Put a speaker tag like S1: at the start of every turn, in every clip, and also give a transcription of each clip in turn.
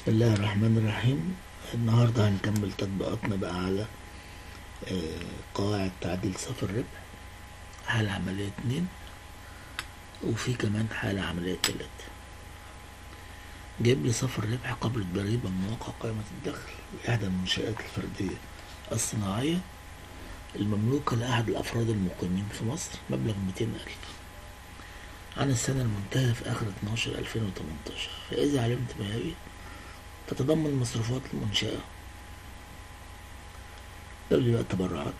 S1: بسم الله الرحمن الرحيم النهاردة هنكمل تطبيقاتنا بقى على آه، قواعد تعديل صافي الربح حالة عملية اتنين وفي كمان حالة عملية تلاتة جايب لي صافي الربح قبل الضريبة من واقع قائمة الدخل لإحدى المنشآت الفردية الصناعية المملوكة لأحد الأفراد المقيمين في مصر مبلغ ميتين ألف عن السنة المنتهية في آخر اتناشر ألفين وتمنتاشر فإذا علمت ما هي تتضمن مصروفات المنشأة دولة بقى تبرعات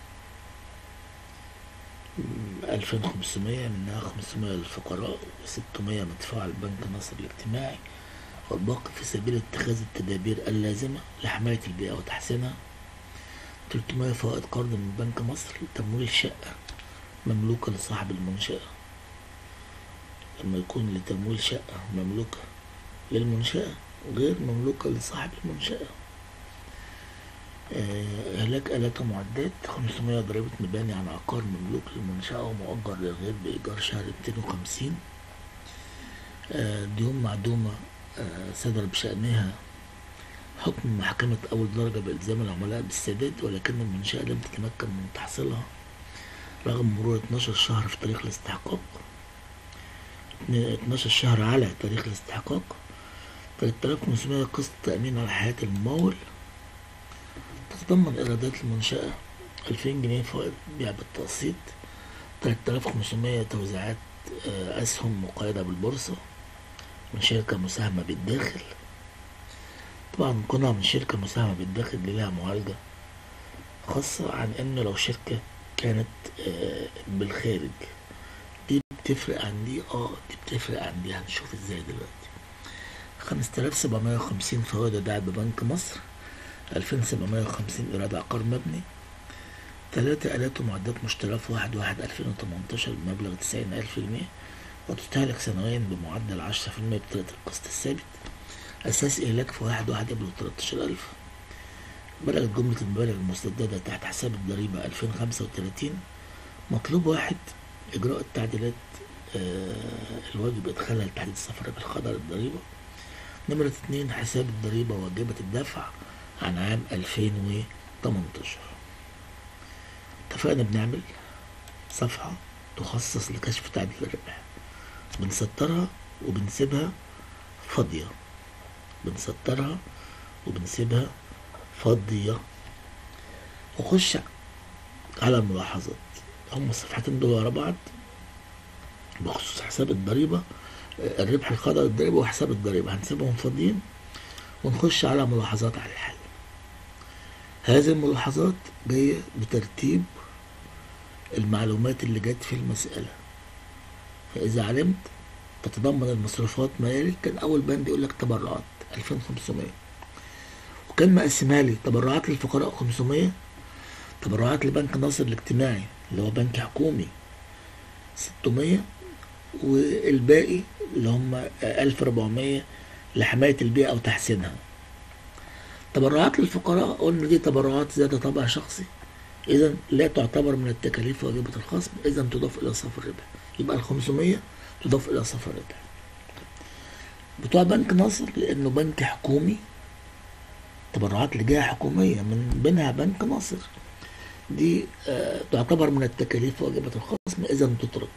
S1: ألفين خمسمية منها خمسمية للفقراء وستمية مدفوعة لبنك مصر الاجتماعي والباقي في سبيل اتخاذ التدابير اللازمة لحماية البيئة وتحسينها تلتمية فوائد قرض من بنك مصر لتمويل شقة مملوكة لصاحب المنشأة لما يكون لتمويل شقة مملوكة للمنشأة غير مملوكة لصاحب المنشأة آه، إهلاك آلات ومعدات خمسمية ضريبة مباني عن عقار مملوك للمنشأة ومؤجر للغير بإيجار شهري ميتين وخمسين ديون معدومة آه، صدر بشأنها حكم محكمة أول درجة بإلزام العملاء بالسداد ولكن المنشأة لم تتمكن من تحصيلها رغم مرور 12 شهر في تاريخ الاستحقاق 12 شهر على تاريخ الاستحقاق 3500 قسط تأمين على حياة الممول تتضمن إيرادات المنشأة 2000 جنيه فوائد بيع بالتقسيط 3500 توزيعات آه، أسهم مقيدة بالبورصة من شركة مساهمة بالداخل طبعا كونها من شركة مساهمة بالداخل دي لها معالجة خاصة عن إن لو شركة كانت آه، بالخارج دي بتفرق عن دي اه دي بتفرق عن دي هنشوف ازاي دلوقتي خمسة آلاف سبعمية وخمسين فوائد ودائع ببنك مصر ألفين سبعمية وخمسين إيراد عقار مبني تلاتة آلات ومعدات مشتراه في واحد واحد ألفين وتمنتاشر بمبلغ تسعين ألف جنيه وتستهلك سنويا بمعدل عشرة في المية بطريقة القسط الثابت أساس إهلاك في واحد واحد يبلغ تلاتاشر ألف بلغت جملة المبالغ المسددة تحت حساب الضريبة ألفين خمسة وتلاتين مطلوب واحد إجراء التعديلات آه، الواجب إدخالها لتحديد السفر بالخضر الضريبة نمرة اتنين حساب الضريبة واجبة الدفع عن عام ألفين وتمنتاشر اتفقنا بنعمل صفحة تخصص لكشف تعديل الربح بنسطرها وبنسيبها فاضية بنسطرها وبنسيبها فاضية وخش على الملاحظات هم الصفحتين دول ورا بعض بخصوص حساب الضريبة آه، الربح الخاضع للضريبة وحساب الضريبة هنسيبهم فاضيين ونخش على ملاحظات على الحل هذه الملاحظات جاية بترتيب المعلومات اللي جت في المسألة فإذا علمت تتضمن المصروفات ما يلي كان أول بند يقول لك تبرعات 2500 وكان مقسمها لي تبرعات للفقراء 500 تبرعات لبنك ناصر الاجتماعي اللي هو بنك حكومي 600 والباقي اللي هم 1400 لحماية البيئة أو تحسينها تبرعات للفقراء قلنا دي تبرعات ذات طابع شخصي إذا لا تعتبر من التكاليف واجبة الخصم إذا تضاف إلى صافي الربح يبقى ال 500 تضاف إلى صافي الربح بتوع بنك ناصر لأنه بنك حكومي تبرعات لجهة حكومية من بينها بنك ناصر دي آه، تعتبر من التكاليف واجبة الخصم إذا تترك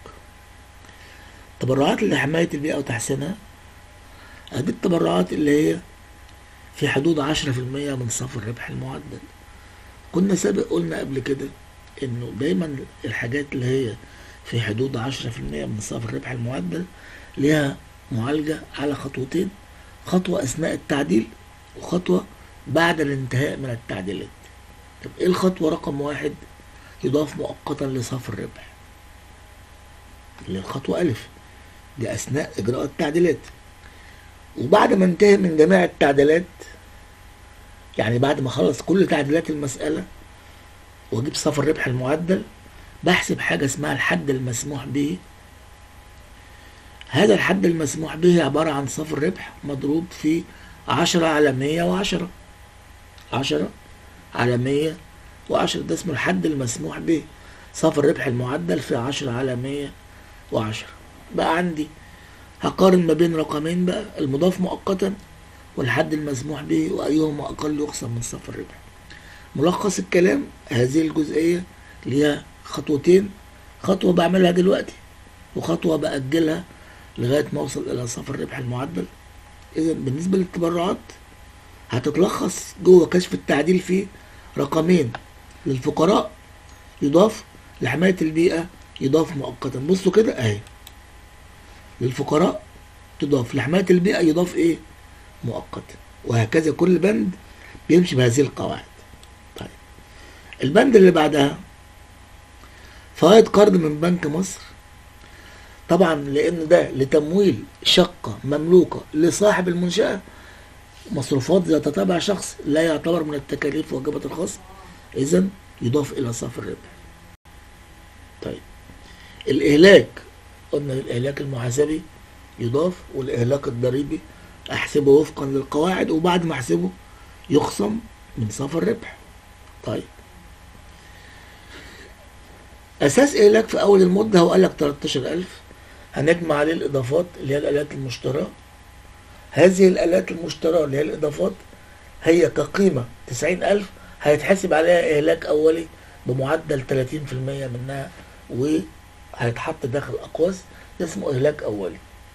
S1: تبرعات لحماية البيئة وتحسينها هذه التبرعات اللي هي في حدود عشرة في المية من صافي الربح المعدل كنا سابق قلنا قبل كده انه دايما الحاجات اللي هي في حدود عشرة في المية من صافي الربح المعدل ليها معالجة على خطوتين خطوة أثناء التعديل وخطوة بعد الانتهاء من التعديلات طب ايه الخطوة رقم واحد يضاف مؤقتا لصافي الربح اللي الخطوة ألف دي أثناء إجراء التعديلات وبعد ما انتهي من جميع التعديلات يعني بعد ما خلص كل تعديلات المسألة واجيب صافي الربح المعدل بحسب حاجة اسمها الحد المسموح به هذا الحد المسموح به عبارة عن صافي الربح مضروب في عشرة على مية وعشرة عشرة على مية وعشرة ده اسمه الحد المسموح به صافي الربح المعدل في عشرة على مية وعشرة بقى عندي هقارن ما بين رقمين بقى المضاف مؤقتا والحد المسموح به وأيهما أقل يقسم من صف الربح ملخص الكلام هذه الجزئية ليها خطوتين خطوة بعملها دلوقتي وخطوة بأجلها لغاية ما أوصل إلى صف الربح المعدل إذا بالنسبة للتبرعات هتتلخص جوه كشف التعديل في رقمين للفقراء يضاف لحماية البيئة يضاف مؤقتا بصوا كده اهي للفقراء تضاف لحماية البيئة يضاف ايه مؤقتا وهكذا كل بند بيمشي بهذه القواعد طيب البند اللي بعدها فوائد قرض من بنك مصر طبعا لان ده لتمويل شقة مملوكة لصاحب المنشأة مصروفات ذات طابع شخص لا يعتبر من التكاليف واجبة الخاص اذا يضاف الى صافي الربح طيب الاهلاك قلنا الاهلاك المحاسبي يضاف والاهلاك الضريبي احسبه وفقا للقواعد وبعد ما احسبه يخصم من صافي الربح طيب اساس اهلاك في اول المده هو قال لك 13000 هنجمع عليه الاضافات اللي هي الالات المشتراه هذه الالات المشتراه اللي هي الاضافات هي كقيمه 90000 هيتحسب عليها اهلاك اولي بمعدل 30% منها وهيتحط داخل اقواس اسمه اهلاك اولي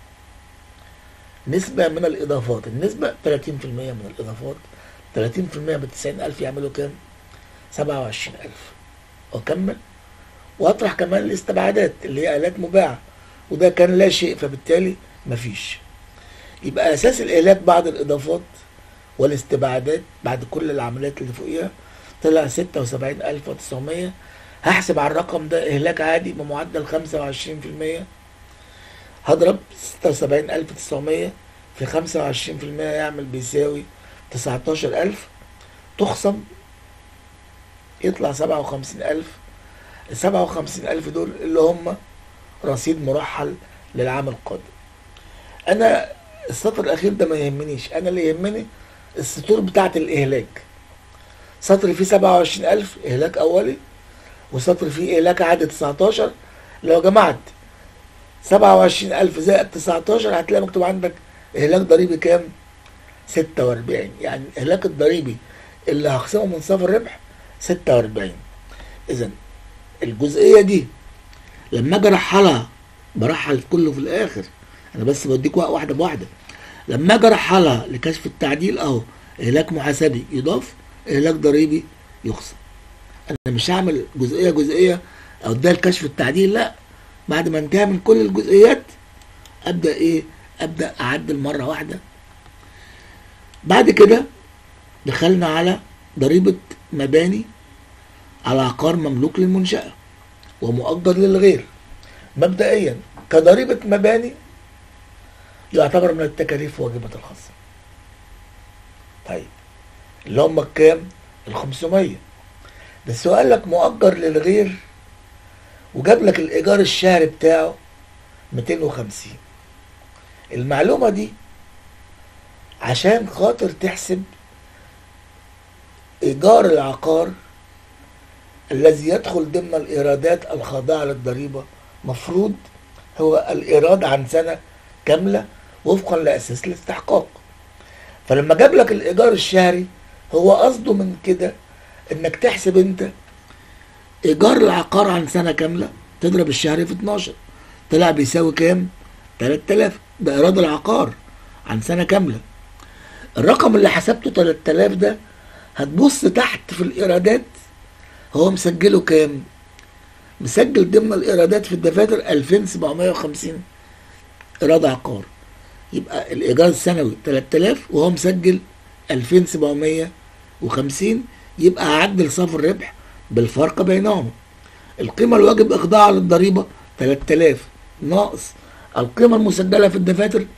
S1: نسبة من الإضافات النسبة 30% من الإضافات 30% ب 90000 يعملوا كام؟ 27000 وأكمل وأطرح كمان الاستبعادات اللي هي آلات مباعة وده كان لا شيء فبالتالي مفيش يبقى أساس الإهلاك بعد الإضافات والاستبعادات بعد كل العمليات اللي فوقيها طلع 76900 هحسب على الرقم ده إهلاك عادي بمعدل 25% هضرب 76900 في 25% يعمل بيساوي 19000 تخصم يطلع 57000 ال 57000 دول اللي هم رصيد مرحل للعام القادم انا السطر الاخير ده ما يهمنيش انا اللي يهمني السطور بتاعه الاهلاك سطر فيه 27000 اهلاك اولي وسطر فيه اهلاك عادي 19 لو جمعت 27000 زائد 19 هتلاقي مكتوب عندك اهلاك ضريبي كام 46 يعني الاهلاك الضريبي اللي هخصمه من صافي الربح 46 اذا الجزئيه دي لما اجي ارحلها برحل كله في الاخر انا بس بديك واحده بواحده لما اجي ارحلها لكشف التعديل اهو اهلاك محاسبي يضاف اهلاك ضريبي يخصم انا مش هعمل جزئيه جزئيه او ده الكشف التعديل لا بعد ما انتهى من كل الجزئيات ابدا ايه ابدا اعدل مره واحده بعد كده دخلنا على ضريبه مباني على عقار مملوك للمنشاه ومؤجر للغير مبدئيا كضريبه مباني يعتبر من التكاليف واجبة الخاصة طيب اللي هم كام ال 500 بس هو قال لك مؤجر للغير وجاب لك الايجار الشهري بتاعه 250 المعلومة دي عشان خاطر تحسب ايجار العقار الذي يدخل ضمن الايرادات الخاضعة للضريبة مفروض هو الايراد عن سنة كاملة وفقا لاساس الاستحقاق فلما جاب لك الايجار الشهري هو قصده من كده انك تحسب انت ايجار العقار عن سنه كامله تضرب الشهري في 12 طلع بيساوي كام 3000 ده ايراد العقار عن سنه كامله الرقم اللي حسبته 3000 ده هتبص تحت في الايرادات هو مسجله كام مسجل ضمن الايرادات في الدفاتر 2750 ايراد عقار يبقى الايجار السنوي 3000 وهو مسجل 2750 يبقى هعدل صافي الربح بالفرق بينهما القيمة الواجب إخضاعها للضريبة 3000 ناقص القيمة المسجلة في الدفاتر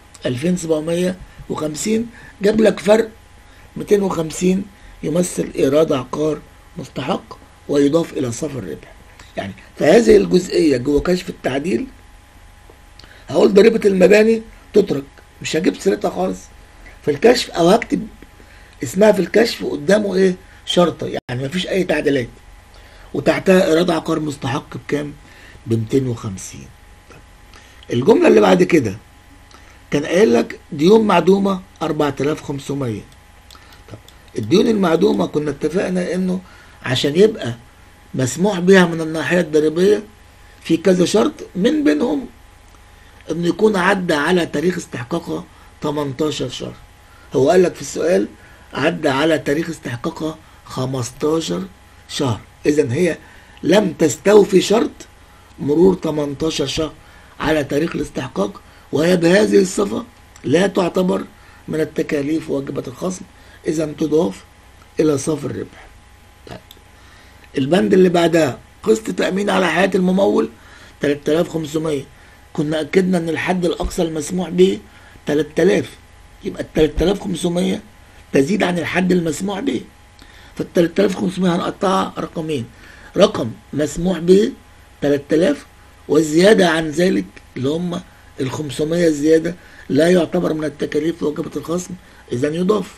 S1: 2750 جاب لك فرق 250 يمثل إيراد عقار مستحق ويضاف إلى صافي الربح يعني فهذه الجزئية جوه كشف التعديل هقول ضريبة المباني تترك مش هجيب سيرتها خالص في الكشف او هكتب اسمها في الكشف قدامه ايه شرطه يعني مفيش اي تعديلات وتحتها ايراد عقار مستحق بكام ب 250 الجمله اللي بعد كده كان قايل لك ديون معدومة 4500 طب الديون المعدومة كنا اتفقنا انه عشان يبقى مسموح بها من الناحية الضريبية في كذا شرط من بينهم انه يكون عدى على تاريخ استحقاقها 18 شهر هو قال لك في السؤال عدى على تاريخ استحقاقها 15 شهر اذا هي لم تستوفي شرط مرور 18 شهر على تاريخ الاستحقاق وهي بهذه الصفة لا تعتبر من التكاليف واجبة الخصم إذا تضاف إلى صافي الربح طيب. البند اللي بعدها قسط تأمين على حياة الممول 3500 كنا أكدنا إن الحد الأقصى المسموح به 3000 يبقى ال 3500 تزيد عن الحد المسموح به فال 3500 هنقطعها رقمين رقم مسموح به 3000 والزيادة عن ذلك اللي هم ال 500 الزيادة لا يعتبر من التكاليف واجبة الخصم إذا يضاف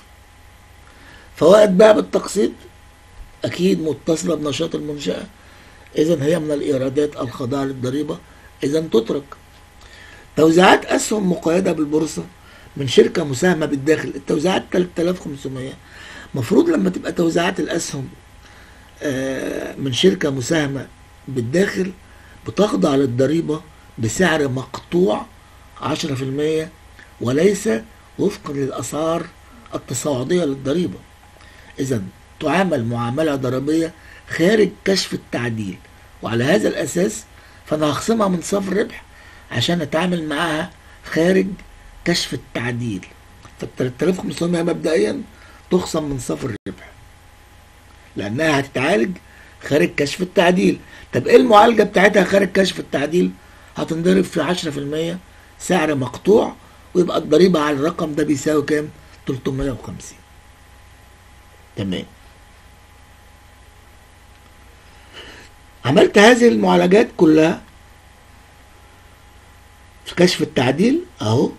S1: فوائد بقى بالتقسيط أكيد متصلة بنشاط المنشأة إذا هي من الإيرادات الخاضعة للضريبة إذا تترك توزيعات أسهم مقيدة بالبورصة من شركة مساهمة بالداخل التوزيعات 3500 مفروض لما تبقى توزيعات الأسهم آه، من شركة مساهمة بالداخل بتخضع للضريبة بسعر مقطوع 10% وليس وفقا للأسعار التصاعدية للضريبة إذا تعامل معاملة ضريبية خارج كشف التعديل وعلى هذا الأساس فأنا هخصمها من صافي الربح عشان أتعامل معاها خارج كشف التعديل فال 3500 مبدئيا تخصم من صافي الربح لأنها هتتعالج خارج كشف التعديل طب ايه المعالجة بتاعتها خارج كشف التعديل هتنضرب في 10% سعر مقطوع ويبقى الضريبة على الرقم ده بيساوي كام 350 تمام عملت هذه المعالجات كلها في كشف التعديل اهو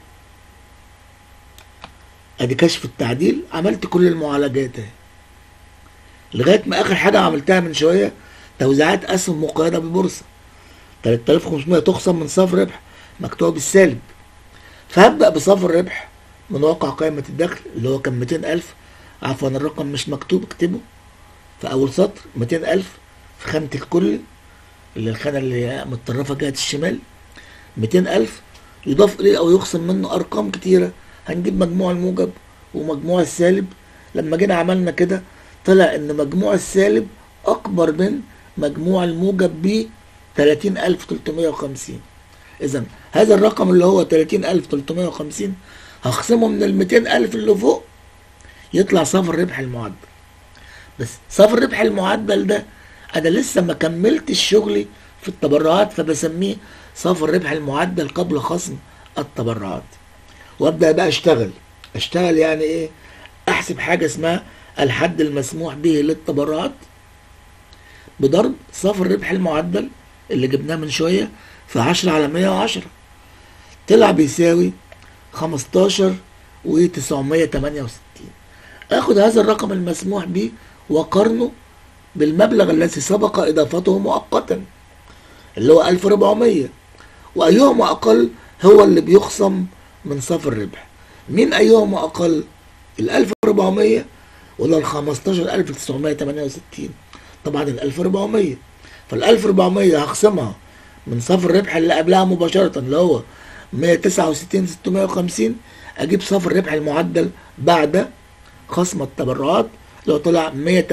S1: ادي كشف التعديل عملت كل المعالجات اهي لغايه ما اخر حاجه عملتها من شويه توزيعات اسهم مقيده بالبورصه 3500 تخصم من صافي ربح مكتوب بالسالب فهبدا بصافي الربح من واقع قائمه الدخل اللي هو كان 200000 عفوا الرقم مش مكتوب اكتبه في اول سطر 200000 في خانه الكل اللي الخانه اللي هي متطرفه جهه الشمال 200000 يضاف اليه او يخصم منه ارقام كتيره هنجيب مجموع الموجب ومجموع السالب لما جينا عملنا كده طلع ان مجموع السالب اكبر من مجموع الموجب ب 30350 اذا هذا الرقم اللي هو 30350 هخصمه من ال 200000 اللي فوق يطلع صافي الربح المعدل بس صافي الربح المعدل ده انا لسه ما كملتش شغلي في التبرعات فبسميه صافي الربح المعدل قبل خصم التبرعات وابدا بقى اشتغل اشتغل يعني ايه احسب حاجه اسمها الحد المسموح به للتبرعات بضرب صافي الربح المعدل اللي جبناه من شويه في 10 على 110 طلع بيساوي 15 و 968 اخد هذا الرقم المسموح به وقارنه بالمبلغ الذي سبق اضافته مؤقتا اللي هو 1400 وايهما اقل هو اللي بيخصم من صافي الربح مين ايهما اقل ال 1400 ولا ال 15968 طبعا ال 1400 فال 1400 هخصمها من صافي الربح اللي قبلها مباشرة اللي هو 169 650 اجيب صافي الربح المعدل بعد خصم التبرعات اللي هو طلع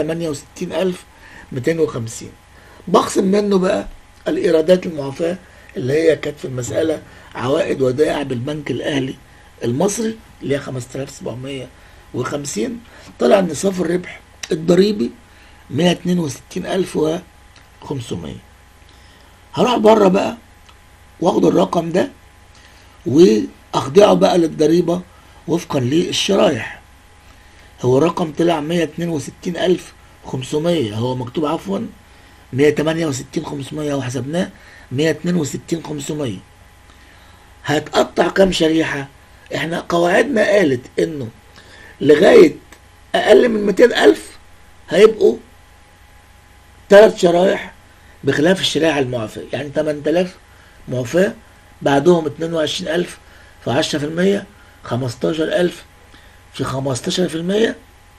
S1: 168250 بخصم منه بقى الايرادات المعافاة اللي هي كانت في المسألة عوائد ودائع بالبنك الاهلي المصري اللي هي 5750 طلع ان صافي الربح الضريبي 162500 هروح بره بقى واخد الرقم ده واخضعه بقى للضريبه وفقا للشرايح هو الرقم طلع 162500 هو مكتوب عفوا 168500 وحسبناه 162500 هتقطع كام شريحة احنا قواعدنا قالت انه لغاية اقل من 200000 هيبقوا ثلاث شرايح بخلاف الشرائح المعافاة يعني 8000 معافاة بعدهم 22000 في عشرة في المية خمستاشر ألف في خمستاشر في المية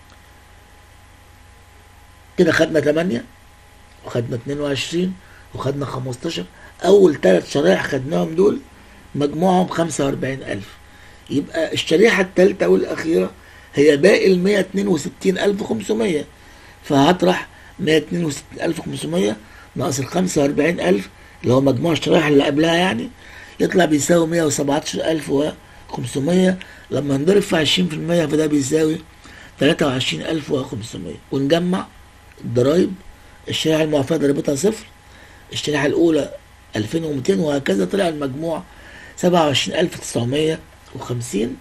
S1: كده خدنا تمانية وخدنا اتنين وعشرين وخدنا خمستاشر أول تلات شرايح خدناهم دول مجموعهم خمسة وأربعين ألف يبقى الشريحة التالتة والأخيرة هي باقي المية اتنين وستين ألف خمسمية فهطرح مية اتنين وستين ألف خمسمية ناقص الخمسة وأربعين ألف اللي هو مجموع الشرائح اللي قبلها يعني يطلع بيساوي مية وسبعتاشر ألف وخمسمية لما نضرب في عشرين في المية فده بيساوي تلاتة وعشرين ألف وخمسمية ونجمع الضرايب الشريحة المعفاة ضريبتها صفر الشريحة الأولى ألفين ومتين وهكذا طلع المجموع سبعة وعشرين ألف تسعمية وخمسين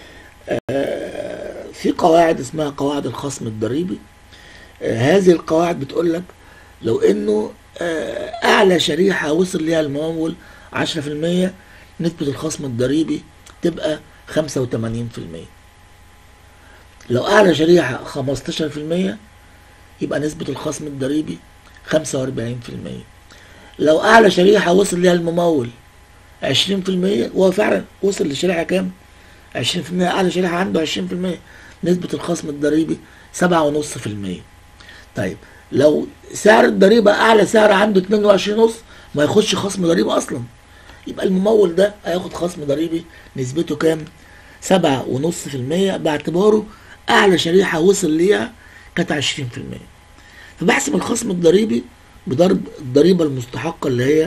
S1: في قواعد اسمها قواعد الخصم الضريبي آه، هذه القواعد بتقول لك لو انه آه، اعلى شريحه وصل ليها الممول 10% نسبه الخصم الضريبي تبقى 85% لو اعلى شريحه 15% يبقى نسبه الخصم الضريبي 45% لو اعلى شريحه وصل ليها الممول 20% وهو فعلا وصل لشريحه كام 20% اعلى شريحه عنده 20% نسبه الخصم الضريبي 7.5% طيب لو سعر الضريبه اعلى سعر عنده 22 ونص ما ياخدش خصم ضريبه اصلا يبقى الممول ده هياخد خصم ضريبي نسبته كام 7.5% باعتباره اعلى شريحه وصل ليها كانت 20% فبحسب الخصم الضريبي بضرب الضريبه المستحقه اللي هي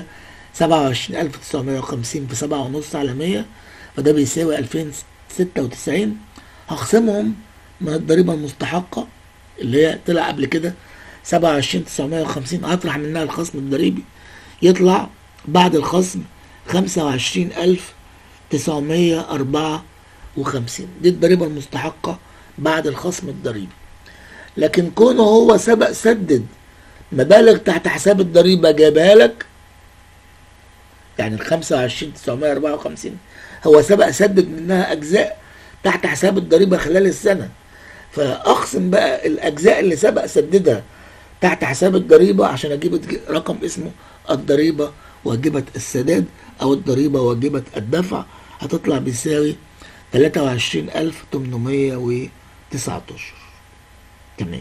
S1: 27950 في 7.5 على 100 فده بيساوي 2096 هخصمهم من الضريبه المستحقه اللي هي طلع قبل كده 27950 هطرح منها الخصم الضريبي يطلع بعد الخصم 25954 دي الضريبة المستحقة بعد الخصم الضريبي لكن كونه هو سبق سدد مبالغ تحت حساب الضريبة جابها لك يعني ال 25954 هو سبق سدد منها أجزاء تحت حساب الضريبة خلال السنة فأقسم بقى الأجزاء اللي سبق سددها تحت حساب الضريبة عشان أجيب رقم اسمه الضريبة واجبة السداد أو الضريبة واجبة الدفع هتطلع بيساوي 23819 تمام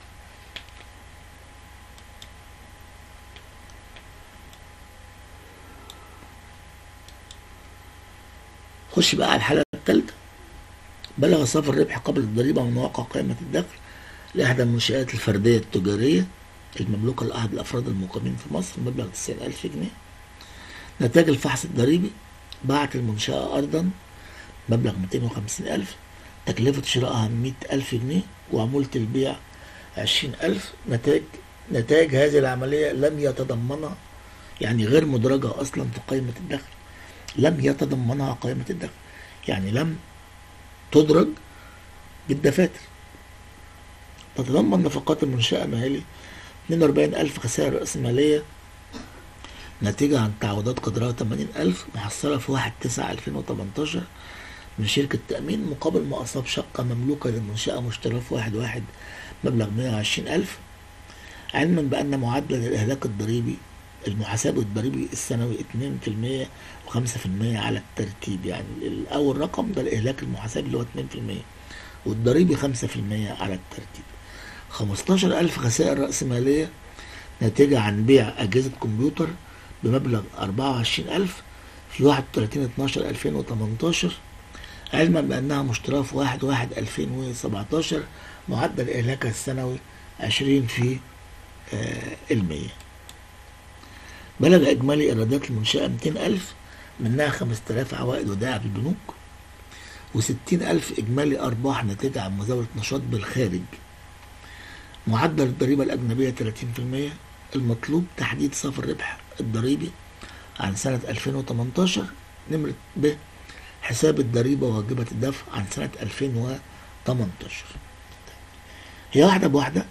S1: خش بقى على الحالة الثالثة بلغ صافي الربح قبل الضريبة من واقع قائمة الدخل لإحدى المنشآت الفردية التجارية المملوكة لأحد الأفراد المقيمين في مصر مبلغ تسعين ألف جنيه نتاج الفحص الضريبي باعت المنشأة أرضا مبلغ ميتين وخمسين ألف تكلفة شرائها مية ألف جنيه وعمولة البيع عشرين ألف نتاج نتاج هذه العملية لم يتضمنها يعني غير مدرجة أصلا في قائمة الدخل لم يتضمنها قائمة الدخل يعني لم تدرج بالدفاتر تتضمن نفقات المنشأة مالي 42 ألف خسائر رأسمالية ناتجة عن تعويضات قدرها 80 ألف محصلة في 1 9 2018 من شركة تأمين مقابل ما أصاب شقة مملوكة للمنشأة مشترى في واحد واحد مبلغ 120 ألف علما بأن معدل الإهلاك الضريبي المحاسب الضريبي السنوي 2% و5% على الترتيب يعني الأول رقم ده الإهلاك المحاسبي اللي هو 2% والضريبي 5% على الترتيب 15000 خسائر رأسمالية ناتجة عن بيع أجهزة كمبيوتر بمبلغ 24000 في 31 12 2018 علما بأنها مشتراه في 1 1 2017 معدل إهلاكها السنوي 20 في آه المية بلغ إجمالي إيرادات المنشأة 200000 منها 5000 عوائد ودائع بالبنوك و60 ألف إجمالي أرباح ناتجة عن مزاولة نشاط بالخارج معدل الضريبة الأجنبية 30% المطلوب تحديد صافي الربح الضريبي عن سنة 2018 نمرة ب حساب الضريبة واجبة الدفع عن سنة 2018 هي واحدة بواحدة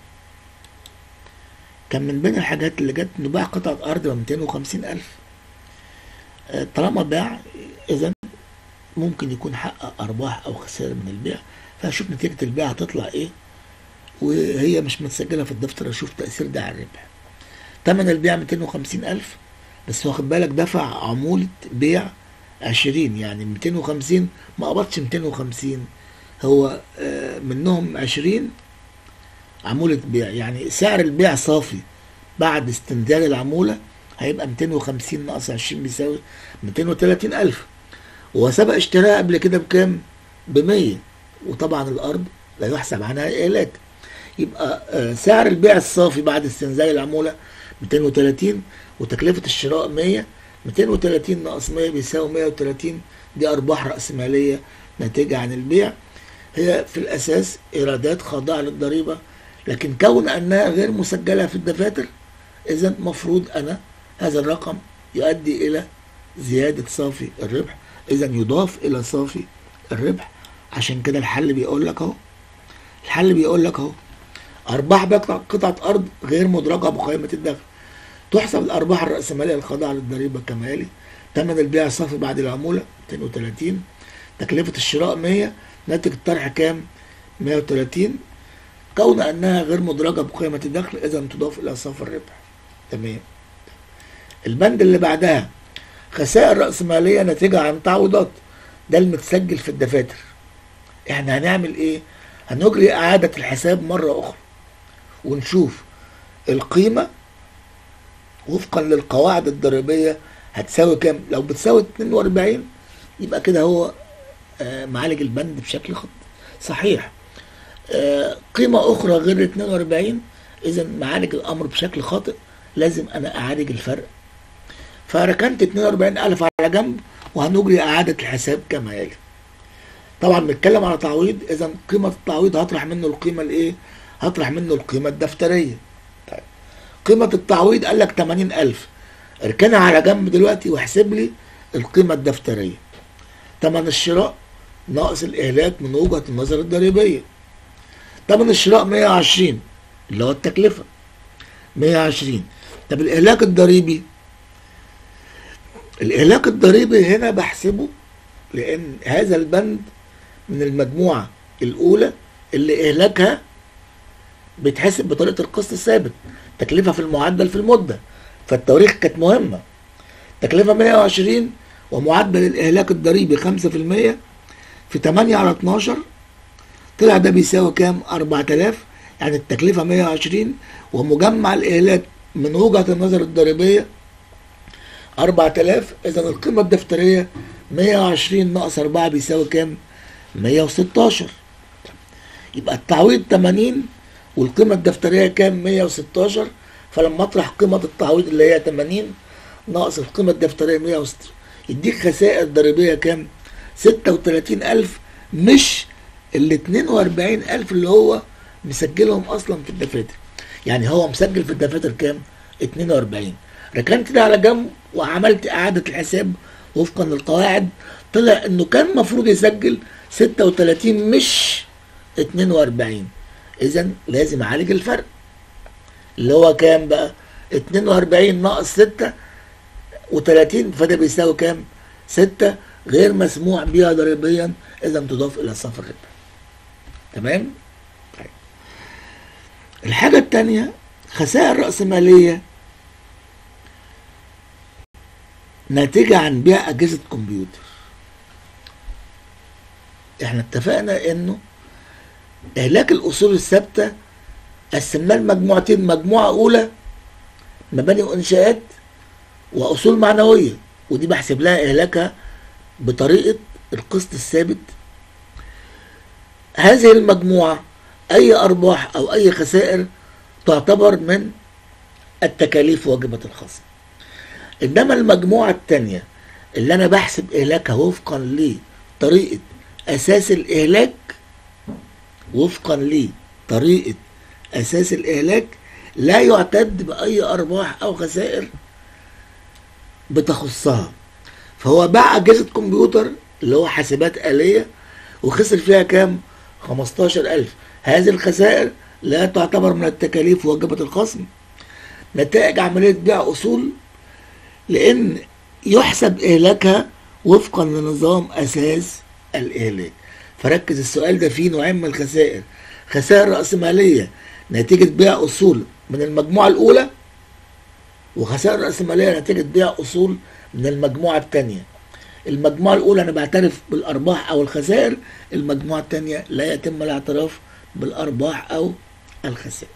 S1: كان من بين الحاجات اللي جت انه باع قطعة أرض ب 250 ألف طالما باع إذا ممكن يكون حقق أرباح أو خسائر من البيع فأشوف نتيجة البيع هتطلع إيه وهي مش متسجلة في الدفتر أشوف تأثير ده على الربح تمن البيع 250 ألف بس واخد بالك دفع عمولة بيع عشرين يعني ميتين وخمسين ما قبضش ميتين وخمسين هو آه، منهم عشرين عمولة بيع يعني سعر البيع صافي بعد استنزال العمولة هيبقى 250 ناقص 20 بيساوي 230 ألف وهو سبق اشتراها قبل كده بكام؟ ب 100 وطبعا الأرض لا يحسب عنها إهلاك يبقى آه، سعر البيع الصافي بعد استنزال العمولة 230 وتكلفة الشراء 100 230 ناقص 100 بيساوي 130 دي أرباح رأسمالية ناتجة عن البيع هي في الأساس إيرادات خاضعة للضريبة لكن كون أنها غير مسجلة في الدفاتر إذا مفروض أنا هذا الرقم يؤدي إلى زيادة صافي الربح إذا يضاف إلى صافي الربح عشان كده الحل بيقول لك أهو الحل بيقول لك أهو أرباح بقطع قطعة أرض غير مدرجة بقائمة الدخل تحسب الأرباح الرأسمالية الخاضعة للضريبة كما يلي ثمن البيع الصافي بعد العمولة 230 تكلفة الشراء 100 ناتج الطرح كام 130 كون أنها غير مدرجة بقيمة الدخل إذا تضاف إلى صافي الربح تمام البند اللي بعدها خسائر رأسمالية ناتجة عن تعويضات ده المتسجل في الدفاتر احنا هنعمل ايه هنجري إعادة الحساب مرة أخرى ونشوف القيمة وفقا للقواعد الضريبية هتساوي كام لو بتساوي 42 يبقى كده هو آه، معالج البند بشكل خط صحيح آه، قيمة أخرى غير 42 إذا معالج الأمر بشكل خاطئ لازم أنا أعالج الفرق فركنت 42000 على جنب وهنجري إعادة الحساب كما يلي طبعا بنتكلم على تعويض إذا قيمة التعويض هطرح منه القيمة الإيه؟ هطرح منه القيمة الدفترية طيب قيمة التعويض قال لك 80000 اركنها على جنب دلوقتي واحسب لي القيمة الدفترية تمن الشراء ناقص الإهلاك من وجهة النظر الضريبية تمن الشراء 120 اللي هو التكلفة 120 طب الإهلاك الضريبي الإهلاك الضريبي هنا بحسبه لأن هذا البند من المجموعة الأولى اللي إهلاكها بيتحسب بطريقة القسط الثابت تكلفة في المعدل في المدة فالتواريخ كانت مهمة تكلفة 120 ومعدل الإهلاك الضريبي 5% في 8 على 12 طلع ده بيساوي كام 4000 يعني التكلفة 120 ومجمع الإهلاك من وجهة النظر الضريبية 4000 إذا القيمة الدفترية 120 ناقص 4 بيساوي كام 116 يبقى التعويض 80 والقيمة الدفترية كام 116 فلما اطرح قيمة التعويض اللي هي 80 ناقص القيمة الدفترية 116 يديك خسائر ضريبية كام 36000 مش ال 42000 اللي هو مسجلهم اصلا في الدفاتر يعني هو مسجل في الدفاتر كام 42 ركنت ده على جنب وعملت اعادة الحساب وفقا للقواعد طلع انه كان المفروض يسجل 36 مش 42 اذا لازم اعالج الفرق اللي هو كام بقى 42 ناقص 6 و30 فده بيساوي كام 6 غير مسموع بها ضريبيا اذا تضاف الى صف الربح تمام طيب الحاجة التانية خسائر رأسمالية ناتجة عن بيع أجهزة كمبيوتر احنا اتفقنا انه اهلاك الاصول الثابته قسمناه لمجموعتين مجموعه اولى مباني وانشاءات واصول معنويه ودي بحسب لها اهلاكها بطريقه القسط الثابت هذه المجموعه اي ارباح او اي خسائر تعتبر من التكاليف واجبه الخصم انما المجموعه الثانيه اللي انا بحسب اهلاكها وفقا لطريقه اساس الاهلاك وفقا لطريقه اساس الاهلاك لا يعتد باي ارباح او خسائر بتخصها فهو باع اجهزه كمبيوتر اللي هو حاسبات آلية وخسر فيها كام 15000 هذه الخسائر لا تعتبر من التكاليف واجبة الخصم نتائج عملية بيع أصول لأن يحسب إهلاكها وفقا لنظام أساس الإهلاك فركز السؤال ده فيه نوعين من الخسائر خسائر رأسمالية نتيجة بيع أصول من المجموعة الأولى وخسائر رأسمالية نتيجة بيع أصول من المجموعة الثانية المجموعة الأولى أنا بعترف بالأرباح أو الخسائر المجموعة الثانية لا يتم الاعتراف بالأرباح أو الخسائر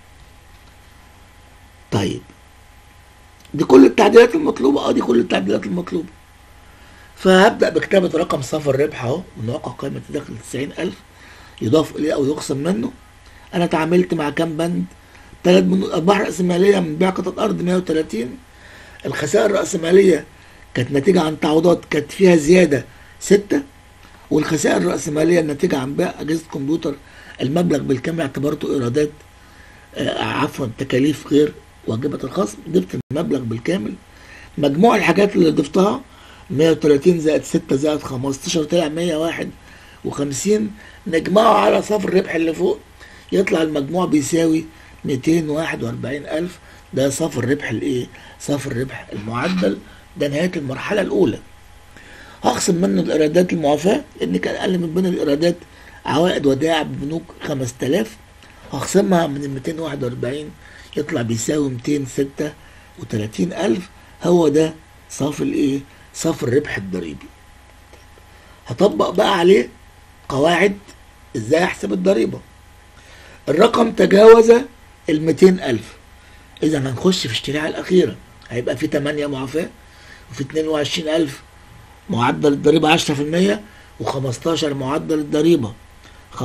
S1: طيب دي كل التعديلات المطلوبة اه دي كل التعديلات المطلوبة فهبدأ بكتابة رقم صافي الربح اهو من واقع قائمة الدخل 90000 يضاف إليه أو يخصم منه أنا تعاملت مع كام بند؟ ثلاث بنود أرباح رأسمالية من بيع قطعة أرض 130 الخسائر الرأسمالية كانت ناتجة عن تعويضات كانت فيها زيادة ستة والخسائر الرأسمالية الناتجة عن بيع أجهزة كمبيوتر المبلغ بالكامل اعتبرته إيرادات آه عفوا تكاليف غير واجبة الخصم ضفت المبلغ بالكامل مجموع الحاجات اللي ضفتها 130 زائد 6 زائد 15 طلع 151 نجمعه على صافي الربح اللي فوق يطلع المجموع بيساوي 241000 ده صافي الربح الايه؟ صافي الربح المعدل ده نهاية المرحلة الأولى هخصم منه الإيرادات المعافاة لأن كان أقل من بين الإيرادات عوائد ودائع ببنوك 5000 هخصمها من ال 241 يطلع بيساوي 236 ألف هو ده صافي الإيه؟ صافي الربح الضريبي هطبق بقى عليه قواعد إزاي أحسب الضريبة الرقم تجاوز ال 200 ألف إذا هنخش في الشريعة الأخيرة هيبقى في 8 معافاة وفي 22 ألف معدل الضريبة 10% و15 معدل الضريبة 15%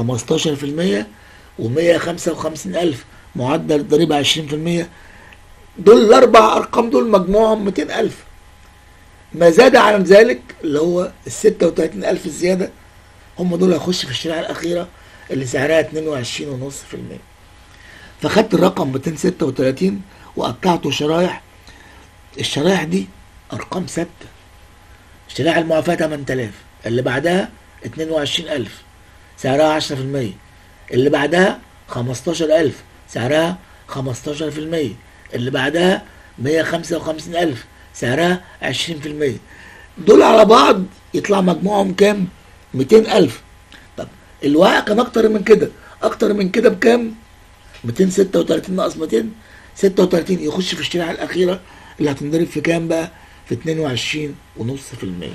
S1: و155 ألف معدل الضريبة 20% دول الأربع أرقام دول مجموعهم 200 ألف ما زاد عن ذلك اللي هو ال 36 ألف الزيادة هم دول هيخش في الشريعة الأخيرة اللي سعرها 22.5% فخدت الرقم 236 وقطعته شرايح الشرايح دي ارقام ثابته الشريحه المعافاه 8000 اللي بعدها 22000 سعرها 10% اللي بعدها 15000 سعرها 15% اللي بعدها 155000 سعرها 20% دول على بعض يطلع مجموعهم كام 200000 طب الواقع كان اكتر من كده اكتر من كده بكام 236 ناقص 236 يخش في الشريحه الاخيره اللي هتنضرب في كام بقى في 22 ونص في المية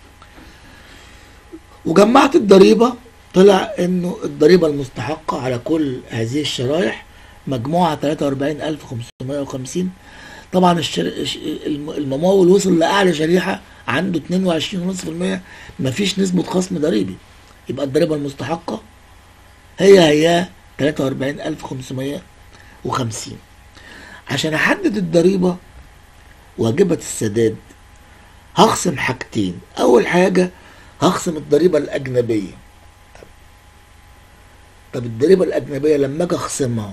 S1: وجمعت الضريبة طلع انه الضريبة المستحقة على كل هذه الشرايح مجموعة 43550 طبعا الشر... الممول وصل لأعلى شريحة عنده 22.5% مفيش نسبة خصم ضريبي يبقى الضريبة المستحقة هي هي 43550 عشان أحدد الضريبة واجبة السداد هخصم حاجتين أول حاجة هخصم الضريبة الأجنبية طب الضريبة الأجنبية لما أجي أخصمها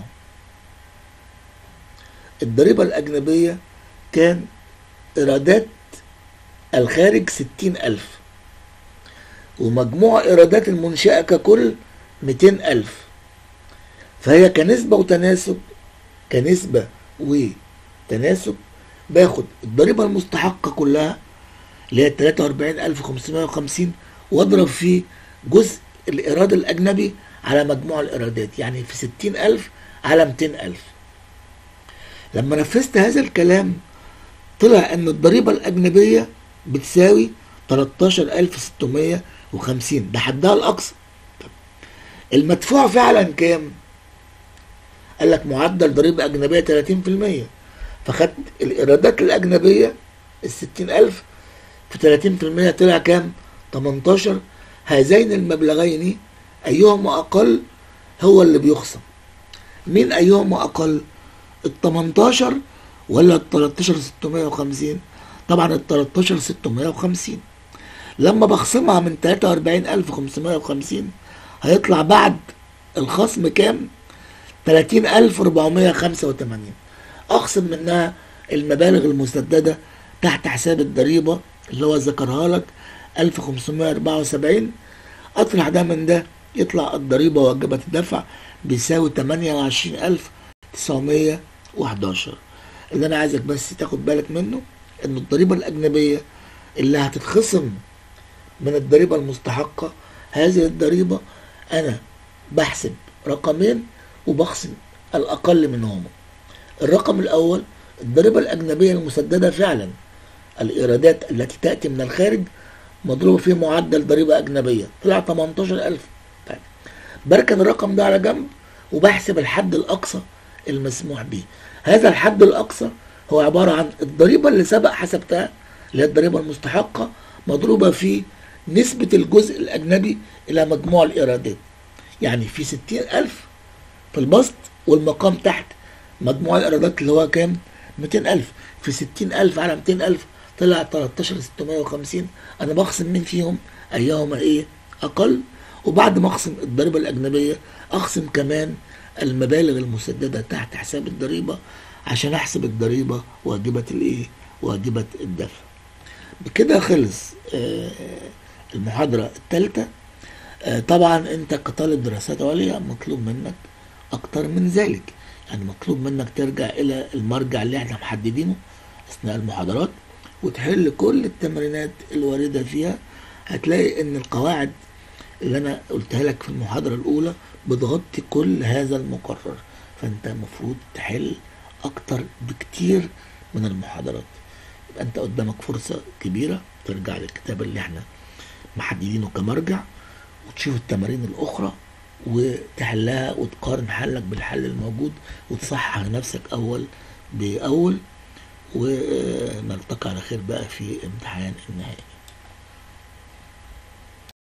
S1: الضريبة الأجنبية كان إيرادات الخارج ستين ألف ومجموع إيرادات المنشأة ككل ميتين ألف فهي كنسبة وتناسب كنسبة وتناسب باخد الضريبة المستحقة كلها اللي هي 43550 واضرب فيه جزء الإيراد الأجنبي على مجموع الإيرادات يعني في 60000 على 200000 لما نفذت هذا الكلام طلع ان الضريبة الأجنبية بتساوي 13650 ده حدها الأقصى المدفوع فعلا كام؟ قال لك معدل ضريبة أجنبية 30% فخدت الإيرادات الأجنبية ال 60000 في 30% طلع كام؟ 18 هذين المبلغين أيهما أقل هو اللي بيخصم مين أيهما أقل؟ ال 18 ولا ال 13 650 طبعا ال 13 650 لما بخصمها من 43550 هيطلع بعد الخصم كام 30485 اخصم منها المبالغ المسدده تحت حساب الضريبه اللي هو ذكرها لك 1574 اطرح ده من ده يطلع الضريبه واجبه الدفع بيساوي 28911 اللي انا عايزك بس تاخد بالك منه ان الضريبه الاجنبيه اللي هتتخصم من الضريبه المستحقه هذه الضريبه انا بحسب رقمين وبخصم الاقل منهما الرقم الاول الضريبه الاجنبيه المسدده فعلا الايرادات التي تاتي من الخارج مضروبة في معدل ضريبة أجنبية طلع 18000 طيب بركن الرقم ده على جنب وبحسب الحد الأقصى المسموح به هذا الحد الأقصى هو عبارة عن الضريبة اللي سبق حسبتها اللي هي الضريبة المستحقة مضروبة في نسبة الجزء الأجنبي إلى مجموع الإيرادات يعني في ستين ألف في البسط والمقام تحت مجموع الإيرادات اللي هو كام؟ 200 ألف في 60 ألف على 200 ألف طلع 13 650 أنا بخصم من فيهم أيهما إيه؟ أقل وبعد ما أخصم الضريبة الأجنبية أخصم كمان المبالغ المسددة تحت حساب الضريبة عشان أحسب الضريبة واجبة الإيه؟ واجبة الدفع بكده خلص آه، المحاضرة الثالثة آه، طبعا انت كطالب دراسات عليا مطلوب منك اكتر من ذلك يعني مطلوب منك ترجع الى المرجع اللي احنا محددينه اثناء المحاضرات وتحل كل التمرينات الواردة فيها هتلاقي ان القواعد اللي انا قلتها لك في المحاضرة الاولى بتغطي كل هذا المقرر فانت المفروض تحل اكتر بكتير من المحاضرات يبقى انت قدامك فرصة كبيرة ترجع للكتاب اللي احنا محددينه كمرجع وتشوف التمارين الأخرى وتحلها وتقارن حلك بالحل الموجود وتصحح لنفسك أول بأول ونلتقي على خير بقى في امتحان النهائي